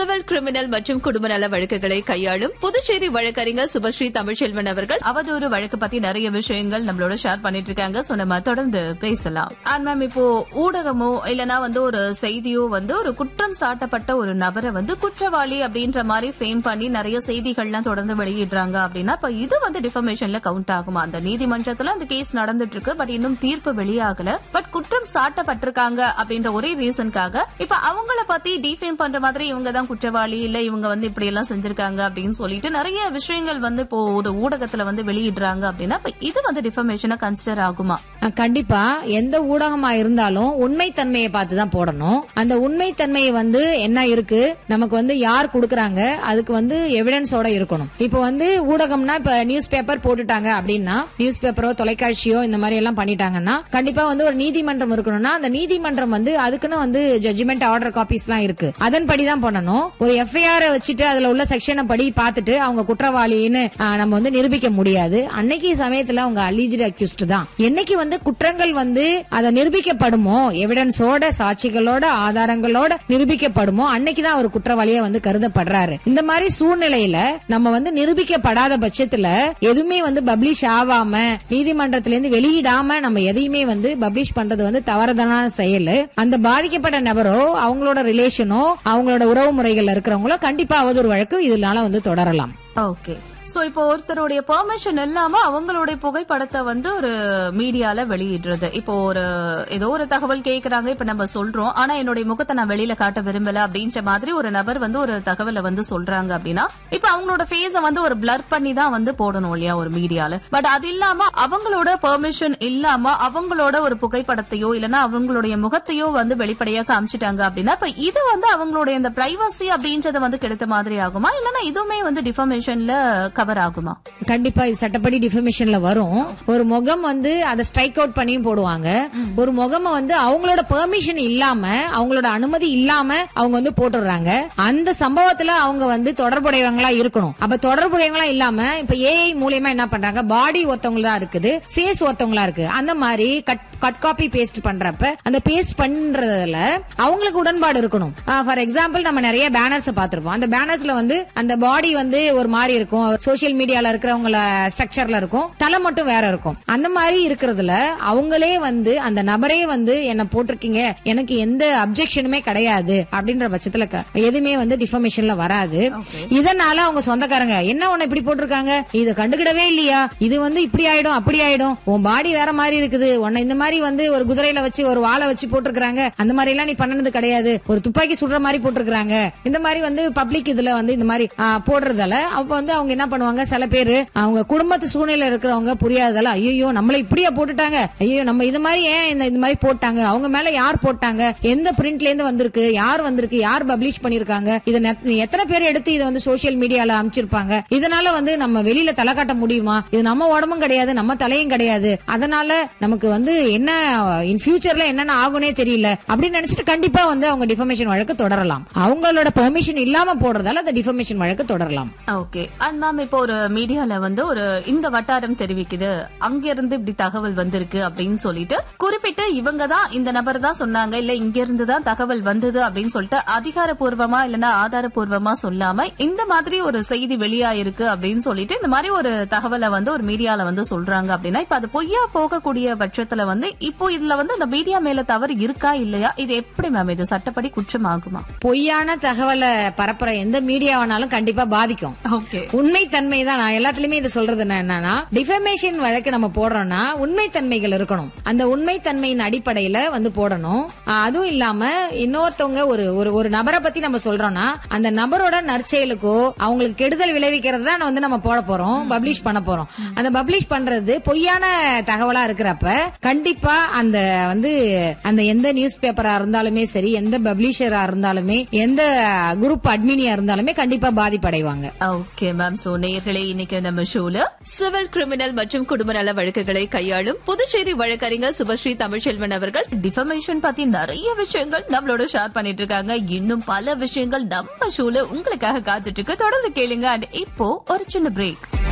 civil criminal மற்றும் குடும்ப நல வழக்குகளை கையாளும் புதுச்சேரி வழக்கறிஞர் சுபஸ்ரீ தமிழ்ச்செல்வன் அவர்கள் அவதூறு வழக்கு பத்தி நிறைய விஷயங்கள் நம்மளோட ஷேர் பண்ணிட்டு இருக்காங்க சோ நம்ம தொடர்ந்து பேசலாம் அண்ட் மேம் இப்போ ஊடகமோ இல்லனா வந்து ஒரு செய்தியோ வந்து ஒரு குற்றம் சாட்டப்பட்ட ஒரு நபரை வந்து குற்றவாளி அப்படின்ற மாதிரி ஃபேம் பண்ணி நிறைய செய்திகள்லாம் தொடர்ந்து வெளியிடுறாங்க அப்படின்னா இப்ப இது வந்து டிஃபர்மேஷன்ல கவுண்ட் ஆகுமா அந்த நீதிமன்றத்துல அந்த கேஸ் நடந்துட்டு இருக்கு பட் இன்னும் தீர்ப்பு வெளியாகல பட் குற்றம் சாட்டப்பட்டிருக்காங்க அப்படின்ற ஒரே ரீசனுக்காக இப்ப அவங்கள பத்தி டிஃபேம் பண்ற மாதிரி இவங்க தான் குற்றவாளி இல்ல இவங்க வந்து இப்படி எல்லாம் செஞ்சிருக்காங்க அப்படின்னு சொல்லிட்டு நிறைய விஷயங்கள் வந்து இப்போ ஒரு ஊடகத்துல வந்து வெளியிடுறாங்க அப்படின்னா இப்ப இது வந்து டிஃபர்மேஷனா கன்சிடர் ஆகுமா அஹ் கண்டிப்பா எந்த ஊடகமா இருந்தாலும் உண்மைத்தன்மையை பார்த்து தான் போடணும் அந்த உண்மைத்தன்மையை வந்து என்ன இருக்கு நமக்கு வந்து யார் கொடுக்கறாங்க அதுக்கு வந்து எவிடன்ஸோட இருக்கணும் இப்போ வந்து ஊடகம்னா இப்ப நியூஸ் பேப்பர் போட்டுட்டாங்க அப்படின்னா நியூஸ் பேப்பரோ தொலைக்காட்சியோ இந்த மாதிரி எல்லாம் பண்ணிட்டாங்கன்னா கண்டிப்பா வந்து ஒரு நீதிமன்றம் இருக்கணும்னா அந்த நீதிமன்றம் வந்து அதுக்குன்னு வந்து ஜட்ஜ்மெண்ட் ஆர்டர் காப்பீஸ் எல்லாம் இருக்கு அதன்படி தான் பண்ணணும் ஒரு எஃப்ஐஆர் வச்சுட்டு அதுல உள்ள செக்ஷனை படி பார்த்துட்டு அவங்க குற்றவாளின்னு ஆஹ், நம்ம வந்து நிரூபிக்க முடியாது அன்னைக்கு சமயத்துல அவங்க அலிஜிட் அக்யூஸ்ட் தான் என்னைக்கு வந்து குற்றங்கள் வந்து அதை நிரூபிக்கப்படுமோ எவிடன்ஸோட சாட்சிகளோட ஆதாரங்களோட நிரூபிக்கப்படுமோ அன்னைக்கு தான் அவர் குற்றவாளியா வந்து கருதப்படுறாரு இந்த மாதிரி சூழ்நிலையில நம்ம வந்து நிரூபிக்கப்படாத பட்சத்துல எதுவுமே வந்து பப்ளிஷ் ஆகாம நீதிமன்றத்துல இருந்து வெளியிடாம நம்ம எதையுமே வந்து பப்ளிஷ் பண்றது வந்து தவறுதலான செயல் அந்த பாதிக்கப்பட்ட நபரோ அவங்களோட ரிலேஷனோ அவங்களோட உறவு முறைகள்ல இருக்கிறவங்களோ கண்டிப்பா அவதூறு வழக்கு இதனால வந்து தொடரலாம் ஓகே சோ இப்போ ஒருத்தருடைய பெர்மிஷன் இல்லாம அவங்களுடைய புகைப்படத்தை வந்து ஒரு மீடியால வெளியிடுறது இப்போ ஒரு ஏதோ ஒரு தகவல் கேக்குறாங்க இப்ப நம்ம சொல்றோம் ஆனா என்னுடைய முகத்தை நான் வெளியில காட்ட விரும்பல அப்படின்ற மாதிரி ஒரு நபர் வந்து ஒரு தகவலை வந்து சொல்றாங்க அப்படின்னா இப்ப அவங்களோட ஃபேஸ வந்து ஒரு பிளர் பண்ணி தான் வந்து போடணும் இல்லையா ஒரு மீடியால பட் அது இல்லாம அவங்களோட பெர்மிஷன் இல்லாம அவங்களோட ஒரு புகைப்படத்தையோ இல்லனா அவங்களுடைய முகத்தையோ வந்து வெளிப்படையா காமிச்சிட்டாங்க அப்படின்னா இப்ப இது வந்து அவங்களுடைய இந்த பிரைவசி அப்படின்றத வந்து கெடுத்த மாதிரி ஆகுமா இல்லனா இதுவுமே வந்து டிஃபர்மேஷன்ல கவர் ஆகுமா கண்டிப்பா இது சட்டப்படி டிஃபர்மேஷன்ல வரும் ஒரு முகம் வந்து அதை ஸ்ட்ரைக் அவுட் பண்ணியும் போடுவாங்க ஒரு முகம வந்து அவங்களோட பெர்மிஷன் இல்லாம அவங்களோட அனுமதி இல்லாம அவங்க வந்து போட்டுடுறாங்க அந்த சம்பவத்துல அவங்க வந்து தொடர்புடையவங்களா இருக்கணும் அப்ப தொடர்புடையவங்களா இல்லாம இப்ப ஏஐ மூலியமா என்ன பண்றாங்க பாடி ஒருத்தவங்களா இருக்குது ஃபேஸ் ஒருத்தவங்களா இருக்கு அந்த மாதிரி கட் கட் காப்பி பேஸ்ட் பண்றப்ப அந்த பேஸ்ட் பண்றதுல அவங்களுக்கு உடன்பாடு இருக்கணும் ஃபார் எக்ஸாம்பிள் நம்ம நிறைய பேனர்ஸ் பார்த்திருப்போம் அந்த பேனர்ஸ்ல வந்து அந்த பாடி வந்து ஒரு மாதிரி இருக்கும் சோஷியல் மீடியால இருக்கிறவங்கள ஸ்ட்ரக்சர்ல இருக்கும் தலை மட்டும் வேற இருக்கும் அந்த மாதிரி இருக்கிறதுல அவங்களே வந்து அந்த நபரே வந்து என்ன போட்டிருக்கீங்க எனக்கு எந்த அப்செக்ஷனுமே கிடையாது அப்படின்ற பட்சத்துல க- எதுவுமே வந்து டிஃபர்மேஷன்ல வராது இதனால அவங்க சொந்தக்காரங்க என்ன உன்னை இப்படி போட்டிருக்காங்க இத கண்டுக்கிடவே இல்லையா இது வந்து இப்படி ஆயிடும் அப்படி ஆயிடும் உன் பாடி வேற மாதிரி இருக்குது உன்னை இந்த மாதிரி வந்து ஒரு குதிரையில வச்சு ஒரு வாளை வச்சு போட்டிருக்காங்க அந்த மாதிரி எல்லாம் நீ பண்ணது கிடையாது ஒரு துப்பாக்கி சுடுற மாதிரி போட்டிருக்காங்க இந்த மாதிரி வந்து பப்ளிக் இதுல வந்து இந்த மாதிரி ஆ, போடுறதால அப்ப வந்து அவங்க என்ன பண்ணுவாங்க சில பேரு அவங்க குடும்பத்து சூழ்நிலை இருக்கிறவங்க புரியாததால ஐயோ நம்மள இப்படியா போட்டுட்டாங்க ஐயோ நம்ம இது மாதிரி ஏன் இந்த இந்த மாதிரி போட்டாங்க அவங்க மேல யார் போட்டாங்க எந்த பிரிண்ட்ல இருந்து வந்திருக்கு யார் வந்திருக்கு யார் பப்ளிஷ் பண்ணிருக்காங்க இத நெத்- எத்தனை பேர் எடுத்து இதை வந்து சோஷியல் மீடியால அமைச்சிருப்பாங்க இதனால வந்து நம்ம வெளியில தலை காட்ட முடியுமா இது நம்ம உடம்பும் கிடையாது நம்ம தலையும் கிடையாது அதனால நமக்கு வந்து என்ன இன் ஃபியூச்சர்ல என்னென்ன ஆகுனே தெரியல அப்படின்னு நினைச்சிட்டு கண்டிப்பா வந்து அவங்க டிஃபர்மேஷன் வழக்கு தொடரலாம் அவங்களோட பெர்மிஷன் இல்லாம போடுறதால அந்த டிஃபர்மேஷன் வழக்கு தொடரலாம் ஓகே அண்ட் மேம் இப்போ ஒரு மீடியால வந்து ஒரு இந்த வட்டாரம் தெரிவிக்குது அங்க இருந்து இப்படி தகவல் வந்திருக்கு அப்படின்னு சொல்லிட்டு குறிப்பிட்டு இவங்க தான் இந்த நபர் தான் சொன்னாங்க இல்ல இங்க இருந்து தான் தகவல் வந்தது அப்படின்னு சொல்லிட்டு அதிகாரப்பூர்வமா இல்லனா ஆதாரப்பூர்வமா சொல்லாம இந்த மாதிரி ஒரு செய்தி வெளியாயிருக்கு அப்படின்னு சொல்லிட்டு இந்த மாதிரி ஒரு தகவலை வந்து ஒரு மீடியால வந்து சொல்றாங்க அப்படின்னா இப்ப அது பொய்யா போகக்கூடிய பட்சத்துல வந்து இப்போ இதுல வந்து அந்த மீடியா மேல தவறு இருக்கா இல்லையா இது எப்படி மேம் இது சட்டப்படி குற்றம் ஆகுமா பொய்யான தகவலை பரப்புற எந்த மீடியாவானாலும் கண்டிப்பா பாதிக்கும் ஓகே உண்மைத்தன்மை தான் நான் எல்லாத்துலயுமே இது சொல்றது என்ன- என்னன்னா டிஃபமேஷன் வழக்கு நம்ம போடுறோம்னா உண்மைத்தன்மைகள் இருக்கணும் அந்த உண்மைத்தன்மையின் அடிப்படையில வந்து போடணும் ஆஹ் அதுவும் இல்லாம இன்னொருத்தவங்க ஒரு ஒரு ஒரு நபரை பத்தி நம்ம சொல்றோம்னா அந்த நபரோட நற்செயலுக்கோ அவங்களுக்கு கெடுதல் விளைவிக்கிறது தான் வந்து நம்ம போட போறோம் பப்ளிஷ் பண்ண போறோம் அந்த பப்ளிஷ் பண்றது பொய்யான தகவலா இருக்கிறப்ப கண்டிப்பா அந்த வந்து அந்த எந்த நியூஸ் பேப்பரா இருந்தாலுமே சரி எந்த பப்ளிஷரா இருந்தாலுமே எந்த குரூப் அட்மினியா இருந்தாலுமே கண்டிப்பா பாதிப்படைவாங்க ஓகே மேம் சோ நேயர்களே இன்னைக்கு நம்ம ஷோல சிவில் கிரிமினல் மற்றும் குடும்ப நல வழக்குகளை கையாளும் புதுச்சேரி வழக்கறிஞர் சுபஸ்ரீ தமிழ்ச்செல்வன் அவர்கள் டிஃபமேஷன் பத்தி நிறைய விஷயங்கள் நம்மளோட ஷேர் பண்ணிட்டு இருக்காங்க இன்னும் பல விஷயங்கள் நம்ம ஷோல உங்களுக்காக காத்துட்டு இருக்கு தொடர்ந்து கேளுங்க அண்ட் இப்போ ஒரு சின்ன பிரேக்